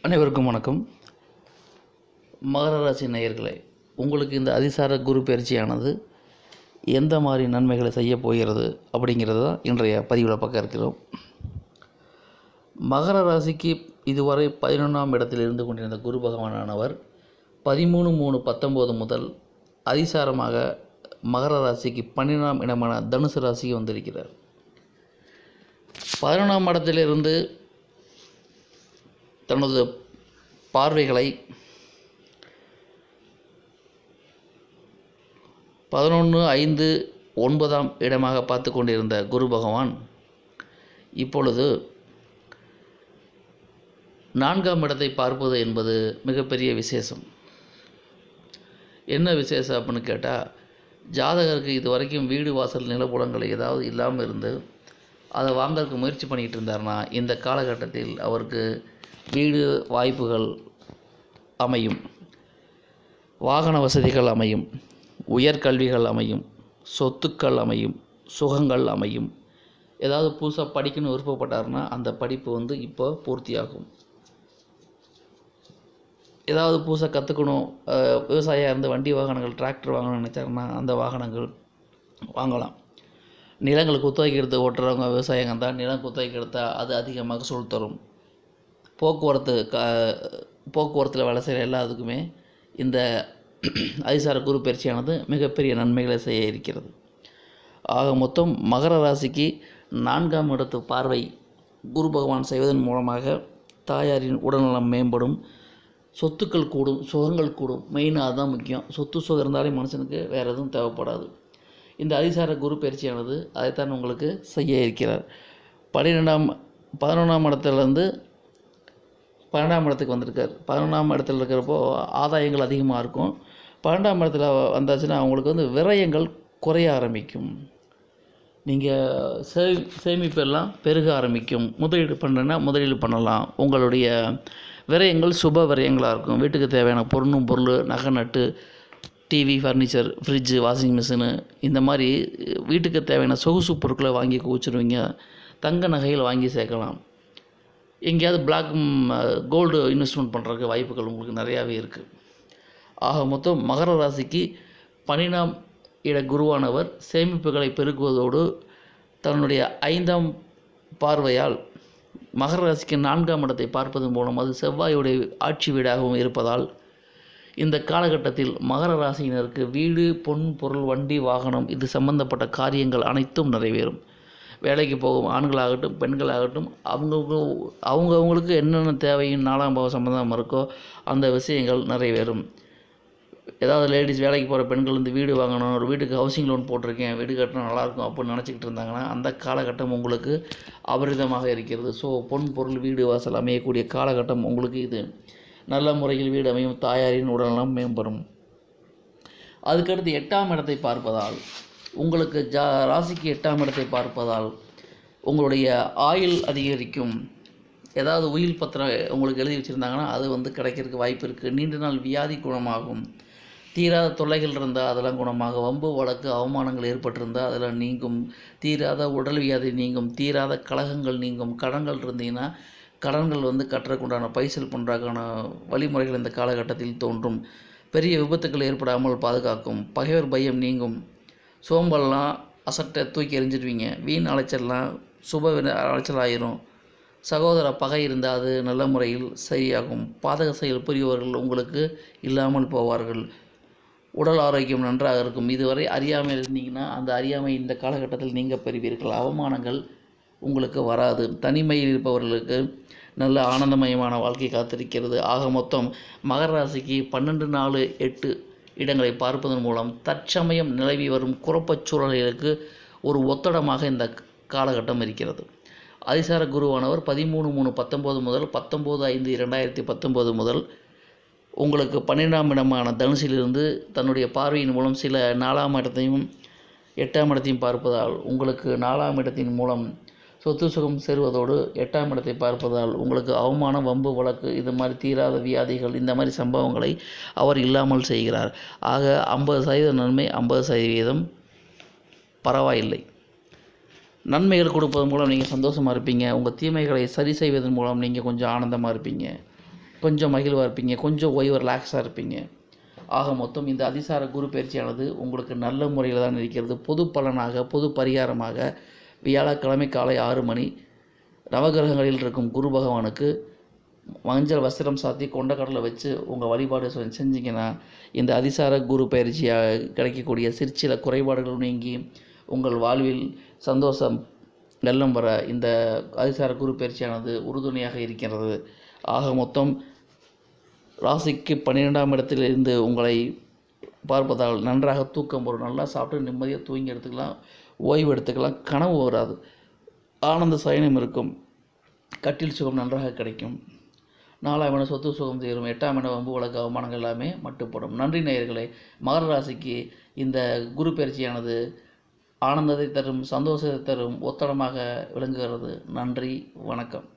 அனைவருக்கும் வணக்கம் மகர ராசி நேயர்களே உங்களுக்கு இந்த அதிசார குரு பயிற்சியானது எந்த மாதிரி நன்மைகளை செய்ய போகிறது அப்படிங்கிறது தான் இன்றைய பதிவில் பார்க்க இருக்கிறோம் மகர ராசிக்கு இதுவரை பதினொன்றாம் இடத்தில் இருந்து கொண்டிருந்த குரு பகவானானவர் பதிமூணு மூணு பத்தொம்போது முதல் அதிசாரமாக மகர ராசிக்கு பன்னிரெண்டாம் இடமான தனுசு ராசிக்கு வந்திருக்கிறார் பதினொன்றாம் இடத்திலிருந்து தனது பார்வைகளை பதினொன்று ஐந்து ஒன்பதாம் இடமாக பார்த்து கொண்டிருந்த குரு பகவான் இப்பொழுது நான்காம் இடத்தை பார்ப்பது என்பது மிகப்பெரிய விசேஷம் என்ன விசேஷம் அப்படின்னு கேட்டால் ஜாதகருக்கு இது வரைக்கும் வீடு வாசல் நிலப்புலங்கள் ஏதாவது இல்லாமல் இருந்து அதை வாங்கறதுக்கு முயற்சி பண்ணிக்கிட்டு இருந்தாருன்னா இந்த காலகட்டத்தில் அவருக்கு வீடு வாய்ப்புகள் அமையும் வாகன வசதிகள் அமையும் உயர்கல்விகள் அமையும் சொத்துக்கள் அமையும் சுகங்கள் அமையும் ஏதாவது புதுசாக படிக்கணும்னு விருப்பப்பட்டாருன்னா அந்த படிப்பு வந்து இப்போ பூர்த்தியாகும் ஏதாவது புதுசாக கற்றுக்கணும் விவசாயியாக இருந்து வண்டி வாகனங்கள் டிராக்டர் வாங்கணும்னு நினைச்சாருன்னா அந்த வாகனங்கள் வாங்கலாம் நிலங்கள் குத்தகைக்கு எடுத்து ஓட்டுறவங்க விவசாயிங்க தான் நிலம் குத்தகைக்கு எடுத்தால் அது அதிக மகசூல் தரும் போக்குவரத்து க போக்குவரத்தில் வேலை செய்கிற எல்லாத்துக்குமே இந்த அதிசார குரு பயிற்சியானது மிகப்பெரிய நன்மைகளை செய்ய இருக்கிறது ஆக மொத்தம் மகர ராசிக்கு நான்காம் இடத்து பார்வை குரு பகவான் செய்வதன் மூலமாக தாயாரின் உடல்நலம் மேம்படும் சொத்துக்கள் கூடும் சுகங்கள் கூடும் மெயினாக அதுதான் முக்கியம் சொத்து சுகம் இருந்தாலே மனுஷனுக்கு வேறு எதுவும் தேவைப்படாது இந்த அதிசார குரு பயிற்சியானது அதைத்தான் உங்களுக்கு செய்ய இருக்கிறார் பன்னிரெண்டாம் பதினொன்றாம் இடத்துலேருந்து பன்னெண்டாம் இடத்துக்கு வந்திருக்கார் பதினொன்றாம் இடத்துல இருக்கிறப்போ ஆதாயங்கள் அதிகமாக இருக்கும் பன்னெண்டாம் இடத்துல வந்தாச்சுன்னா அவங்களுக்கு வந்து விரயங்கள் குறைய ஆரம்பிக்கும் நீங்கள் சே சேமிப்பெல்லாம் பெருக ஆரம்பிக்கும் முதலீடு பண்ணுறேன்னா முதலீடு பண்ணலாம் உங்களுடைய விரயங்கள் சுப விரயங்களாக இருக்கும் வீட்டுக்கு தேவையான பொருளும் பொருள் நகை நட்டு TV furniture fridge washing machine இந்த மாதிரி வீட்டுக்கு தேவையான சொகுசு பொருட்களை வாங்கி குவிச்சிருவீங்க தங்க நகைகள் வாங்கி சேர்க்கலாம் எங்கேயாவது பிளாக் கோல்டு இன்வெஸ்ட்மெண்ட் பண்ணுறதுக்கு வாய்ப்புகள் உங்களுக்கு நிறையாவே இருக்குது ஆக மொத்தம் மகர ராசிக்கு பன்னிரெண்டாம் இட குருவானவர் சேமிப்புகளை பெருக்குவதோடு தன்னுடைய ஐந்தாம் பார்வையால் மகர ராசிக்கு நான்காம் இடத்தை பார்ப்பதன் மூலம் அது செவ்வாயுடைய ஆட்சி வீடாகவும் இருப்பதால் இந்த காலகட்டத்தில் மகர ராசியினருக்கு வீடு பொன் பொருள் வண்டி வாகனம் இது சம்பந்தப்பட்ட காரியங்கள் அனைத்தும் நிறைவேறும் வேலைக்கு போகும் ஆண்களாகட்டும் பெண்களாகட்டும் அவங்கவுங்க அவங்கவுங்களுக்கு என்னென்ன தேவையும் நாலாம் பாவம் சம்மந்தமாக இருக்கோ அந்த விஷயங்கள் நிறைவேறும் ஏதாவது லேடிஸ் வேலைக்கு போகிற பெண்கள் வந்து வீடு வாங்கணும் ஒரு வீட்டுக்கு ஹவுசிங் லோன் போட்டிருக்கேன் வீடு கட்டினா நல்லாயிருக்கும் அப்படின்னு நினச்சிக்கிட்டு இருந்தாங்கன்னா அந்த காலகட்டம் உங்களுக்கு அபரிதமாக இருக்கிறது ஸோ பொன் பொருள் வீடு வாசல் அமையக்கூடிய காலகட்டம் உங்களுக்கு இது நல்ல முறையில் வீடு அமையும் தாயாரின் உடல்நலம் மேம்படும் அதுக்கடுத்து எட்டாம் இடத்தை பார்ப்பதால் உங்களுக்கு ஜா ராசிக்கு எட்டாம் இடத்தை பார்ப்பதால் உங்களுடைய ஆயுள் அதிகரிக்கும் ஏதாவது உயில் பத்திரம் உங்களுக்கு எழுதி வச்சுருந்தாங்கன்னா அது வந்து கிடைக்கிறதுக்கு வாய்ப்பு இருக்குது நீண்ட நாள் வியாதி குணமாகும் தீராத தொல்லைகள் இருந்தால் அதெல்லாம் குணமாக வம்பு வழக்கு அவமானங்கள் ஏற்பட்டிருந்தால் அதெல்லாம் நீங்கும் தீராத உடல் வியாதி நீங்கும் தீராத கலகங்கள் நீங்கும் கடன்கள் இருந்தீங்கன்னா கடன்கள் வந்து கட்டுறதுக்குண்டான பைசல் பண்ணுறதுக்கான வழிமுறைகள் இந்த காலகட்டத்தில் தோன்றும் பெரிய விபத்துக்கள் ஏற்படாமல் பாதுகாக்கும் பகைவர் பயம் நீங்கும் சோம்பல்லாம் அசட்டை தூக்கி எறிஞ்சிடுவீங்க வீண் அலைச்சல்லாம் சுப அலைச்சல் ஆயிரும் சகோதர பகை இருந்தால் அது நல்ல முறையில் சரியாகும் பாதக செயல் புரியவர்கள் உங்களுக்கு இல்லாமல் போவார்கள் உடல் ஆரோக்கியம் நன்றாக இருக்கும் இதுவரை அறியாமல் இருந்தீங்கன்னா அந்த அறியாமை இந்த காலகட்டத்தில் நீங்கள் பெறுவீர்கள் அவமானங்கள் உங்களுக்கு வராது தனிமையில் இருப்பவர்களுக்கு நல்ல ஆனந்தமயமான வாழ்க்கை காத்திருக்கிறது ஆக மொத்தம் மகர ராசிக்கு பன்னெண்டு நாலு எட்டு இடங்களை பார்ப்பதன் மூலம் தற்சமயம் நிலவி வரும் குழப்பச் சூழல்களுக்கு ஒரு ஒத்தடமாக இந்த காலகட்டம் இருக்கிறது அதிசார குருவானவர் பதிமூணு மூணு பத்தொம்போது முதல் பத்தொம்போது ஐந்து இரண்டாயிரத்தி பத்தொம்போது முதல் உங்களுக்கு பன்னிரெண்டாம் இடமான தனுசிலிருந்து தன்னுடைய பார்வையின் மூலம் சில நாலாம் இடத்தையும் எட்டாம் இடத்தையும் பார்ப்பதால் உங்களுக்கு நாலாம் இடத்தின் மூலம் சொத்து சுகம் சேருவதோடு எட்டாம் இடத்தை பார்ப்பதால் உங்களுக்கு அவமானம் வம்பு வழக்கு இது மாதிரி தீராத வியாதிகள் இந்த மாதிரி சம்பவங்களை அவர் இல்லாமல் செய்கிறார் ஆக ஐம்பது சதவீத நன்மை ஐம்பது சதவீதம் பரவாயில்லை நன்மைகள் கொடுப்பதன் மூலம் நீங்கள் சந்தோஷமாக இருப்பீங்க உங்கள் தீமைகளை சரி செய்வதன் மூலம் நீங்கள் கொஞ்சம் ஆனந்தமாக இருப்பீங்க கொஞ்சம் மகிழ்வாக இருப்பீங்க கொஞ்சம் ஓய்வு ரிலாக்ஸாக இருப்பீங்க ஆக மொத்தம் இந்த அதிசார குரு பயிற்சியானது உங்களுக்கு நல்ல முறையில் தான் இருக்கிறது பொது பலனாக பொது பரிகாரமாக வியாழக்கிழமை காலை ஆறு மணி நவகிரகங்களில் இருக்கும் குரு பகவானுக்கு மஞ்சள் வஸ்திரம் சாத்தி கொண்டக்கடலை வச்சு உங்கள் வழிபாடு செ- செஞ்சீங்கன்னா இந்த அதிசார குரு பயிற்சியாக கிடைக்கக்கூடிய சிற்சில குறைபாடுகள் நீங்கி உங்கள் வாழ்வில் சந்தோஷம் வெள்ளம் வர இந்த அதிசார குரு பயிற்சியானது உறுதுணையாக இருக்கிறது ஆக மொத்தம் ராசிக்கு பன்னிரெண்டாம் இடத்தில் இருந்து உங்களை பார்ப்பதால் நன்றாக தூக்கம் வரும் நல்லா சாப்பிட்டு நிம்மதியாக தூங்கி எடுத்துக்கலாம் ஓய்வு எடுத்துக்கலாம் கனவு வராது ஆனந்த சயனம் இருக்கும் கட்டில் சுகம் நன்றாக கிடைக்கும் நாலாம் இடம் சொத்து சுகம் தீரும் எட்டாம் இடம் வம்பு வழக்கு அவமானங்கள் எல்லாமே மட்டுப்படும் நன்றி நேயர்களே மகர ராசிக்கு இந்த குரு பயிற்சியானது ஆனந்தத்தை தரும் சந்தோஷத்தை தரும் ஒத்தடமாக விளங்குகிறது நன்றி வணக்கம்